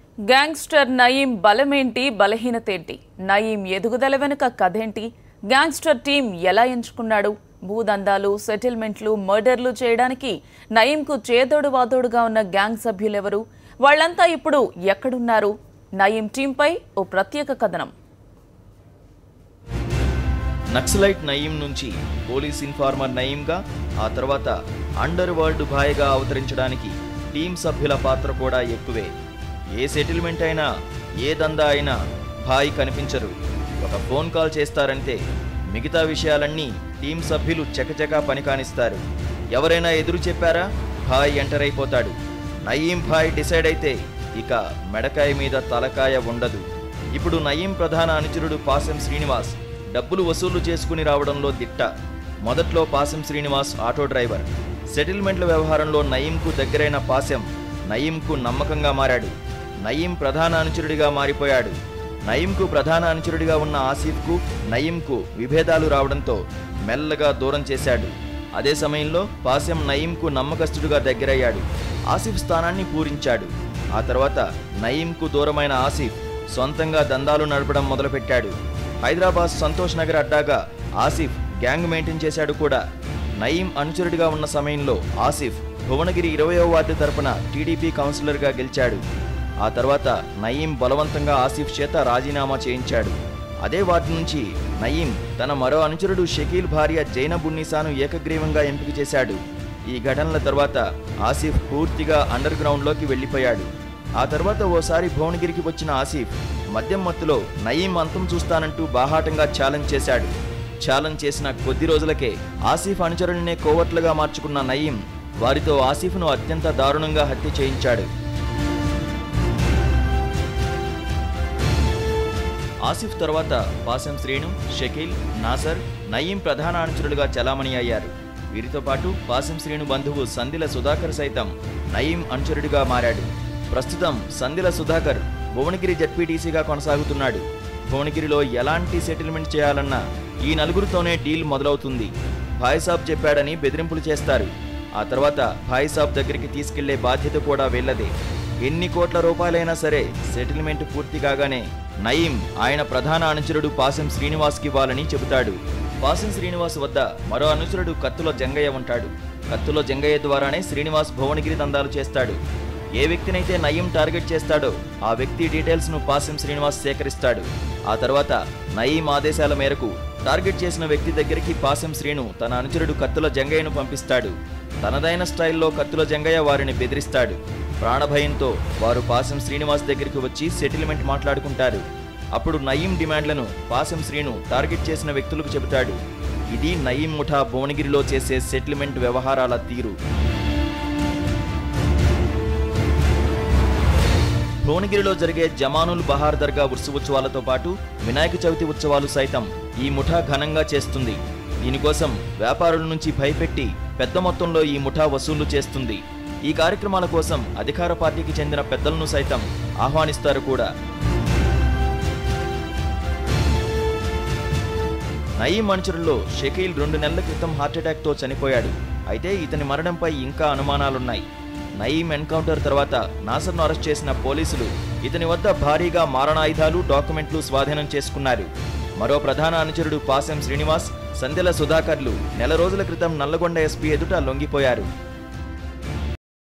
gangster Nayeem బలమేంటి బలహీనతేంటి నయీం ఎదుగుదల వెనుక కథేంటి గ్యాంగ్స్టర్ టీం ఎలా ఎంచుకున్నాడు భూదందాలు సెటిల్మెంట్లు మర్డర్లు చేయడానికి నయీంకు చేదోడు వాదోడుగా ఉన్న గ్యాంగ్ సభ్యులెవరు వాళ్ళంతా ఇప్పుడు ఎక్కడున్నారు నయీం టీంపై ఓ ప్రత్యేక కథనం నక్సలైట్ నయీం నుంచి పోలీస్ ఇన్ఫార్మర్ నయీంగా ఆ తర్వాత అండర్ వరల్డ్ భాయ్గా అవతరించడానికి టీం సభ్యుల పాత్ర కూడా ఎక్కువే ఏ సెటిల్మెంట్ అయినా ఏ దందా అయినా భాయ్ కనిపించరు ఒక ఫోన్ కాల్ చేస్తారంటే మిగతా విషయాలన్నీ టీం సభ్యులు చకచకా పని కానిస్తారు ఎవరైనా ఎదురు చెప్పారా భాయ్ ఎంటర్ అయిపోతాడు నయీం భాయ్ డిసైడ్ అయితే ఇక మెడకాయ మీద తలకాయ ఉండదు ఇప్పుడు నయీం ప్రధాన అనుచరుడు పాసెం శ్రీనివాస్ డబ్బులు వసూలు చేసుకుని రావడంలో దిట్ట మొదట్లో పాసెం శ్రీనివాస్ ఆటో డ్రైవర్ సెటిల్మెంట్ల వ్యవహారంలో నయీంకు దగ్గరైన పాసెం నయీంకు నమ్మకంగా మారాడు నయీం ప్రధాన అనుచరుడిగా మారిపోయాడు నయీంకు ప్రధాన అనుచరుడిగా ఉన్న ఆసిఫ్కు నయీంకు విభేదాలు రావడంతో మెల్లగా దూరం చేశాడు అదే సమయంలో పాసెం నయీంకు నమ్మకస్తుడిగా దగ్గరయ్యాడు ఆసిఫ్ స్థానాన్ని పూరించాడు ఆ తర్వాత నయీంకు దూరమైన ఆసిఫ్ సొంతంగా దందాలు నడపడం మొదలుపెట్టాడు హైదరాబాద్ సంతోష్ నగర్ అడ్డాగా ఆసిఫ్ గ్యాంగ్ మెయింటైన్ చేశాడు కూడా నయీం అనుచరుడిగా ఉన్న సమయంలో ఆసిఫ్ భువనగిరి ఇరవయో వార్డు తరపున టీడీపీ కౌన్సిలర్గా గెలిచాడు ఆ తర్వాత నయీం బలవంతంగా ఆసిఫ్ చేత రాజీనామా చేయించాడు అదే వార్డు నుంచి నయీం తన మరో అనుచరుడు షకీల్ భార్య జైనబున్నీసాను ఏకగ్రీవంగా ఎంపిక చేశాడు ఈ ఘటనల తర్వాత ఆసిఫ్ పూర్తిగా అండర్ గ్రౌండ్లోకి వెళ్ళిపోయాడు ఆ తర్వాత ఓసారి భువనగిరికి వచ్చిన ఆసిఫ్ మద్యం మత్తులో నయీం అంతం చూస్తానంటూ బాహాటంగా ఛాలెంజ్ చేశాడు ఛాలెంజ్ చేసిన కొద్ది రోజులకే ఆసిఫ్ అనుచరులనే కోవట్లుగా మార్చుకున్న నయీం వారితో ఆసిఫ్ను అత్యంత దారుణంగా హత్య చేయించాడు ఆసిఫ్ తర్వాత పాసెం శ్రీను షకీల్ నాసర్ నయీం ప్రధాన అనుచరులుగా చలామణి అయ్యారు వీరితో పాటు పాసెం శ్రీను బంధువు సందిల సుధాకర్ సైతం నయీం అనుచరుడిగా మారాడు ప్రస్తుతం సందిల సుధాకర్ భువనగిరి జడ్పీటీసీగా కొనసాగుతున్నాడు భువనగిరిలో ఎలాంటి సెటిల్మెంట్ చేయాలన్నా ఈ నలుగురితోనే డీల్ మొదలవుతుంది భాయ్సాబ్ చెప్పాడని బెదిరింపులు చేస్తారు ఆ తర్వాత భాయ్సాబ్ దగ్గరికి తీసుకెళ్లే బాధ్యత కూడా వీళ్ళదే ఎన్ని కోట్ల రూపాయలైనా సరే సెటిల్మెంట్ పూర్తి కాగానే నయీం ఆయన ప్రధాన అనుచరుడు పాసెం శ్రీనివాస్కి ఇవ్వాలని చెబుతాడు పాసెం శ్రీనివాస్ వద్ద మరో అనుచరుడు కత్తులో జంగయ్య ఉంటాడు కత్తులో జంగయ్య ద్వారానే శ్రీనివాస్ భువనగిరి దందాలు చేస్తాడు ఏ వ్యక్తినైతే నయీం టార్గెట్ చేస్తాడో ఆ వ్యక్తి డీటెయిల్స్ ను పాసెం శ్రీనివాస్ సేకరిస్తాడు ఆ తర్వాత నయీం ఆదేశాల మేరకు టార్గెట్ చేసిన వ్యక్తి దగ్గరికి పాసెం శ్రీను తన అనుచరుడు కత్తుల జంగయ్యను పంపిస్తాడు తనదైన స్టైల్లో కత్తుల జంగయ్య వారిని బెదిరిస్తాడు ప్రాణభయంతో వారు పాసెం శ్రీనివాస్ దగ్గరికి వచ్చి సెటిల్మెంట్ మాట్లాడుకుంటారు అప్పుడు నయీం డిమాండ్లను పాసెం శ్రీను టార్గెట్ చేసిన వ్యక్తులకు చెబుతాడు ఇది నయీం ముఠా భువనగిరిలో చేసే సెటిల్మెంట్ వ్యవహారాల తీరు భువనగిరిలో జరిగే జమానుల్ బహార్ దర్గా ఉత్సవ ఉత్సవాలతో పాటు వినాయక చవితి ఉత్సవాలు సైతం ఈ ముఠా ఘనంగా చేస్తుంది దీనికోసం వ్యాపారుల నుంచి భయపెట్టి పెద్ద మొత్తంలో ఈ ముఠా వసూళ్లు చేస్తుంది ఈ కార్యక్రమాల కోసం అధికార పార్టీకి చెందిన పెద్దలను సైతం ఆహ్వానిస్తారు కూడా నయీం అనుచరుల్లో షకీల్ రెండు నెలల క్రితం హార్ట్అటాక్తో చనిపోయాడు అయితే ఇతని మరణంపై ఇంకా అనుమానాలున్నాయి నయీం ఎన్కౌంటర్ తర్వాత నాసర్ను అరెస్ట్ చేసిన పోలీసులు ఇతని వద్ద భారీగా మారణాయుధాలు డాక్యుమెంట్లు స్వాధీనం చేసుకున్నారు మరో ప్రధాన అనుచరుడు పాసెం శ్రీనివాస్ సందెల సుధాకర్లు నెల రోజుల క్రితం నల్లగొండ ఎస్పీ ఎదుట లొంగిపోయారు